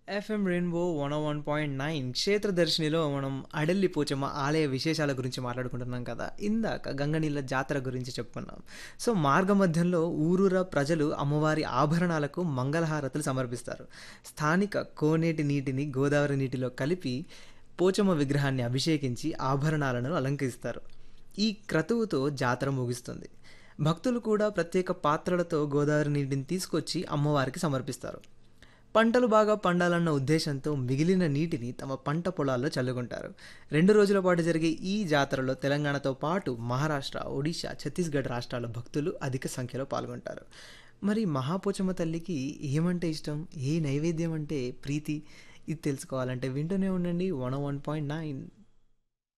FM rainbow one one point nine క్షేత్రదర్శినిలో మనం అడల్లి పోచమ్మ ఆలయ విశేషాల గురించి మాట్లాడుకుంటున్నాం కదా ఇందాక గంగనీళ్ళ జాతర గురించి చెప్పుకున్నాం సో మార్గమధ్యంలో ఊరూరా ప్రజలు అమ్మవారి ఆభరణాలకు మంగళహారతులు సమర్పిస్తారు స్థానిక కోనేటి నీటిని గోదావరి నీటిలో కలిపి పోచమ్మ విగ్రహాన్ని అభిషేకించి ఆభరణాలను అలంకరిస్తారు ఈ క్రతువుతో జాతర ముగుస్తుంది భక్తులు కూడా ప్రత్యేక పాత్రలతో గోదావరి నీటిని తీసుకొచ్చి అమ్మవారికి సమర్పిస్తారు పంటలు బాగా పండాలన్న ఉద్దేశంతో మిగిలిన నీటిని తమ పంట పొలాల్లో చల్లుకుంటారు రెండు రోజుల పాటు జరిగే ఈ జాతరలో తెలంగాణతో పాటు మహారాష్ట్ర ఒడిశా ఛత్తీస్గఢ్ రాష్ట్రాల భక్తులు అధిక సంఖ్యలో పాల్గొంటారు మరి మహాపోచమ్మ తల్లికి ఏమంటే ఇష్టం ఏ నైవేద్యం అంటే ప్రీతి ఇది తెలుసుకోవాలంటే వింటూనే ఉండండి వన్ వన్ పాయింట్ నైన్